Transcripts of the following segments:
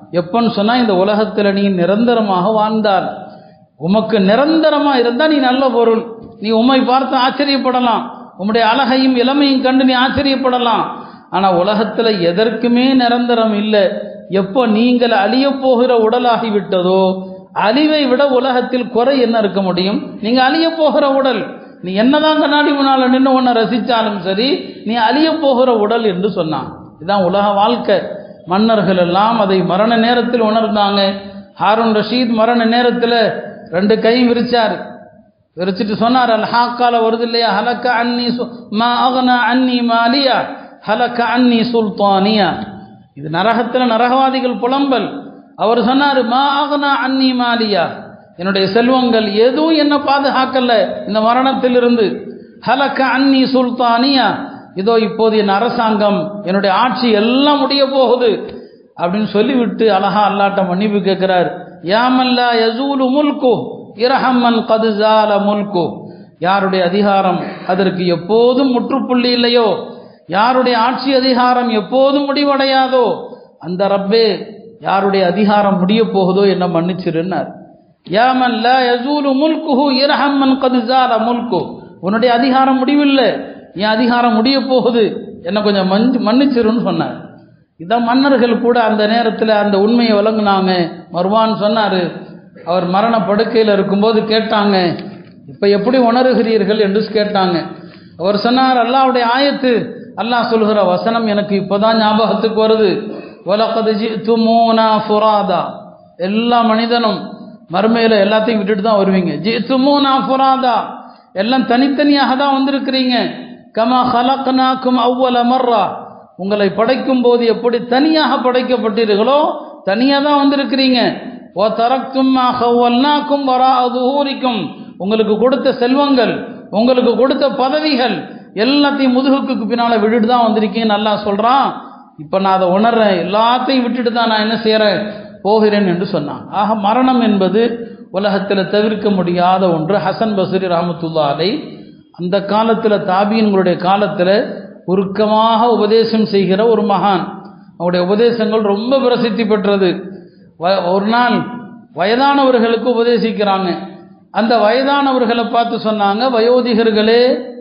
எப்பன்னு சொன்னா இந்த உலகத்துல நீ நிரந்தரமாக வாழ்ந்தால் உமக்கு நிரந்தரமா இருந்தா நீ நல்ல பொருள் நீ உம்மை பார்த்து ஆச்சரியப்படலாம் உம்முடைய அழகையும் இளமையும் கண்டு நீ ஆச்சரியப்படலாம் ஆனா உலகத்துல எதற்குமே நிரந்தரம் இல்லை எப்போ நீங்கள் அழிய போகிற உடலாகி விட்டதோ அழிவை விட உலகத்தில் குறை என்ன இருக்க முடியும் நீங்க அழிய போகிற உடல் நீ என்னதான் கண்ணாடி முன்னால நின்று உன்னை ரசிச்சாலும் சரி நீ அழிய போகிற உடல் என்று சொன்னான் இதுதான் உலக வாழ்க்கை மன்னர்கள் எல்லாம் அதை மரண நேரத்தில் உணர்ந்தாங்க ஹாரூன் ரஷீத் மரண நேரத்தில் ரெண்டு கை விரிச்சார் விரிச்சிட்டு சொன்னார் அல் ஹாக்கால வருது இல்லையா ஹலக்க அன்னி சு- மா அகனா அன்னி மாலியா ஹலக்க அன்னி சுல்தானியா இது நரகத்தில் நரகவாதிகள் புலம்பல் அவர் சொன்னார் மா அகனா அன்னி மாலியா என்னுடைய செல்வங்கள் எதுவும் என்ன பாதுகாக்கல இந்த மரணத்திலிருந்து ஹலக்க அன்னி சுல்தானியா இதோ இப்போது என் அரசாங்கம் என்னுடைய ஆட்சி எல்லாம் முடிய போகுது அப்படின்னு சொல்லிவிட்டு அழகா அல்லாட்ட மன்னிப்பு கேட்கிறார் யாமல்லா யசூலு முல்கு இரஹம்மன் கதுசால முல்கு யாருடைய அதிகாரம் அதற்கு எப்போதும் முற்றுப்புள்ளி இல்லையோ யாருடைய ஆட்சி அதிகாரம் எப்போதும் முடிவடையாதோ அந்த ரப்பே யாருடைய அதிகாரம் முடிய போகுதோ என்ன மன்னிச்சிருன்னார் யாமன் லா யசூலு முல்குஹு இரஹம்மன் கதுசால முல்கு உன்னுடைய அதிகாரம் முடிவில்லை என் அதிகாரம் முடிய போகுது என்ன கொஞ்சம் மஞ்சு மன்னிச்சிருன்னு சொன்னார் இதான் மன்னர்கள் கூட அந்த நேரத்தில் அந்த உண்மையை வழங்குனாங்க மர்வான் சொன்னார் அவர் மரண படுக்கையில் இருக்கும்போது கேட்டாங்க இப்போ எப்படி உணர்கிறீர்கள் என்று கேட்டாங்க அவர் சொன்னார் அல்லாஹ்வுடைய ஆயத்து அல்லாஹ் சொல்கிற வசனம் எனக்கு இப்போதான் ஞாபகத்துக்கு வருது வலக்கது ஜித்துமூனா ஃபுராதா எல்லா மனிதனும் மறுமையில் எல்லாத்தையும் விட்டுட்டு தான் வருவீங்க ஜித்துமூனா ஃபுராதா எல்லாம் தனித்தனியாக தான் வந்திருக்கிறீங்க கமா ஹலக்னாக்கும் அவ்வல மர்ரா உங்களை படைக்கும் போது எப்படி தனியாக படைக்கப்பட்டீர்களோ தனியாக தான் வந்திருக்கிறீங்க ஓ தரக்கும் ஹவ்வல்னாக்கும் வரா அதுஹூரிக்கும் உங்களுக்கு கொடுத்த செல்வங்கள் உங்களுக்கு கொடுத்த பதவிகள் எல்லாத்தையும் முதுகுக்கு பின்னால் விட்டுட்டு தான் வந்திருக்கீங்க நல்லா சொல்கிறான் இப்போ நான் அதை உணர்றேன் எல்லாத்தையும் விட்டுட்டு தான் நான் என்ன செய்கிறேன் போகிறேன் என்று சொன்னான் ஆக மரணம் என்பது உலகத்தில் தவிர்க்க முடியாத ஒன்று ஹசன் பஸ்ரி ரஹமத்துல்லா அலை அந்த காலத்தில் தாபீன்களுடைய காலத்தில் உருக்கமாக உபதேசம் செய்கிற ஒரு மகான் அவருடைய உபதேசங்கள் ரொம்ப பிரசித்தி பெற்றது வ- ஒரு நாள் வயதானவர்களுக்கு உபதேசிக்கிறாங்க அந்த வயதானவர்களை பார்த்து சொன்னாங்க வயோதிகர்களே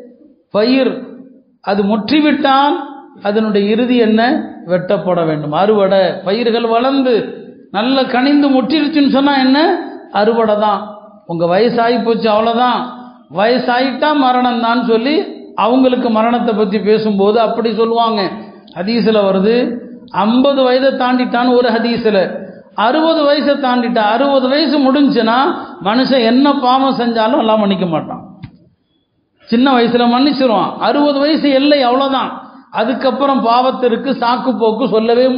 பயிர் அது முற்றிவிட்டால் அதனுடைய இறுதி என்ன வெட்டப்பட வேண்டும் அறுவடை பயிர்கள் வளர்ந்து நல்ல கனிந்து முற்றிருச்சுன்னு சொன்னா என்ன அறுவடை தான் உங்க வயசாகி போச்சு அவ்வளோதான் வயசாயிட்டா மரணம் தான் சொல்லி அவங்களுக்கு மரணத்தை பற்றி பேசும்போது அப்படி சொல்லுவாங்க ஹதீஸில் வருது ஐம்பது வயதை தாண்டிட்டான்னு ஒரு ஹதீஸில் அறுபது வயசை தாண்டிட்டா அறுபது வயசு முடிஞ்சுன்னா மனுஷன் என்ன பாவம் செஞ்சாலும் எல்லாம் மன்னிக்க மாட்டான் சின்ன வயசுல மன்னிச்சிருவான் அறுபது வயசு எல்லை அவ்வளோதான் அதுக்கப்புறம் பாவத்திற்கு சாக்கு போக்கு சொல்லவே